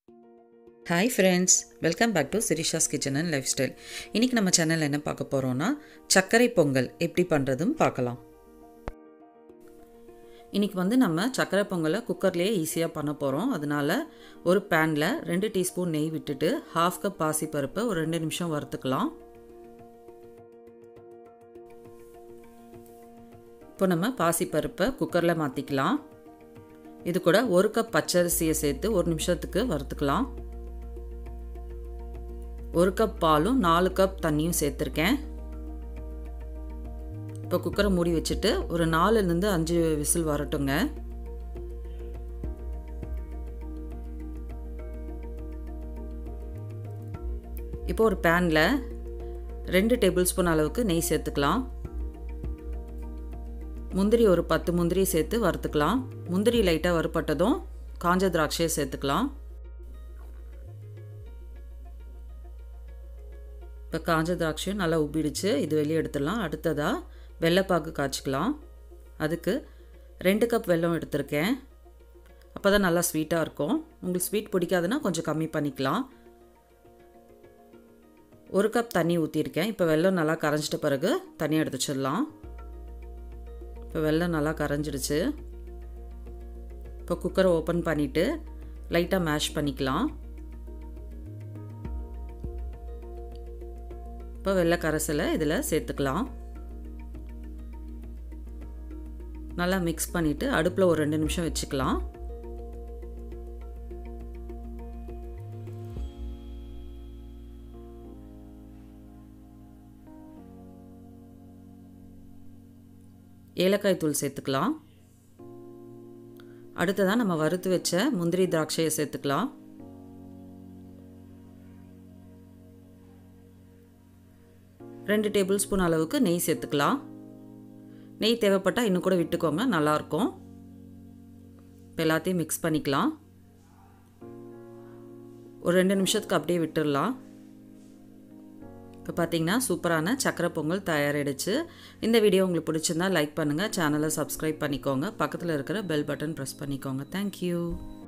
hi friends welcome back to Sirisha's kitchen and lifestyle இன்றைக்கி நம்ம சேனலில் என்ன பார்க்க போகிறோன்னா சர்க்கரை பொங்கல் எப்படி பண்ணுறதும் பார்க்கலாம் இன்றைக்கி வந்து நம்ம சர்க்கரை பொங்கலை குக்கர்லேயே ஈஸியாக பண்ண போகிறோம் அதனால் ஒரு பேனில் ரெண்டு டீஸ்பூன் நெய் விட்டுட்டு ஹாஃப் கப் பாசி பருப்பை ஒரு ரெண்டு நிமிஷம் வறுத்துக்கலாம் இப்போ நம்ம பாசி பருப்பை குக்கரில் மாற்றிக்கலாம் இது கூட ஒரு கப் பச்சரிசியை சேர்த்து ஒரு நிமிஷத்துக்கு வறுத்துக்கலாம் ஒரு கப் பாலும் நாலு கப் தண்ணியும் சேர்த்துருக்கேன் இப்போ குக்கரை மூடி வச்சுட்டு ஒரு நாலுலேருந்து அஞ்சு விசில் வரட்டுங்க இப்போ ஒரு பேனில் ரெண்டு டேபிள் ஸ்பூன் அளவுக்கு நெய் சேர்த்துக்கலாம் முந்திரி ஒரு பத்து முந்திரி சேர்த்து வறுத்துக்கலாம் முந்திரி லைட்டாக வறுப்பட்டதும் காஞ்ச திராட்சையை சேர்த்துக்கலாம் இப்போ காஞ்ச திராட்சையும் நல்லா உப்பிடுச்சு இது வெளியே எடுத்துடலாம் அடுத்ததாக வெள்ளைப்பாக்கு காய்ச்சிக்கலாம் அதுக்கு ரெண்டு கப் வெல்லம் எடுத்திருக்கேன் அப்போ தான் நல்லா ஸ்வீட்டாக இருக்கும் உங்களுக்கு ஸ்வீட் பிடிக்காதுன்னா கொஞ்சம் கம்மி பண்ணிக்கலாம் ஒரு கப் தண்ணி ஊற்றிருக்கேன் இப்போ வெல்லம் நல்லா கரைஞ்சிட்ட பிறகு தண்ணி எடுத்து வச்சிடலாம் இப்போ வெல்லம் நல்லா கரைஞ்சிடுச்சு இப்போ குக்கரை ஓப்பன் பண்ணிவிட்டு லைட்டாக மேஷ் பண்ணிக்கலாம் இப்போ வெள்ளை கரைசலை இதில் சேர்த்துக்கலாம் நல்லா மிக்ஸ் பண்ணிவிட்டு அடுப்பில் ஒரு ரெண்டு நிமிஷம் வச்சுக்கலாம் ஏலக்காய் தூள் சேர்த்துக்கலாம் அடுத்ததாக நம்ம வறுத்து வச்ச முந்திரி திராட்சையை சேர்த்துக்கலாம் ரெண்டு டேபிள் ஸ்பூன் அளவுக்கு நெய் சேர்த்துக்கலாம் நெய் தேவைப்பட்டால் இன்னும் கூட விட்டுக்கோங்க நல்லாயிருக்கும் இப்போ எல்லாத்தையும் மிக்ஸ் பண்ணிக்கலாம் ஒரு ரெண்டு நிமிஷத்துக்கு அப்படியே விட்டுடலாம் இப்போ பார்த்தீங்கன்னா சூப்பரான சக்கரை பொங்கல் தயாரிடுச்சு இந்த வீடியோ உங்களுக்கு பிடிச்சிருந்தா லைக் பண்ணுங்கள் சேனலை சப்ஸ்கிரைப் பண்ணிக்கோங்க பக்கத்தில் இருக்கிற பெல் பட்டன் ப்ரெஸ் பண்ணிக்கோங்க தேங்க்யூ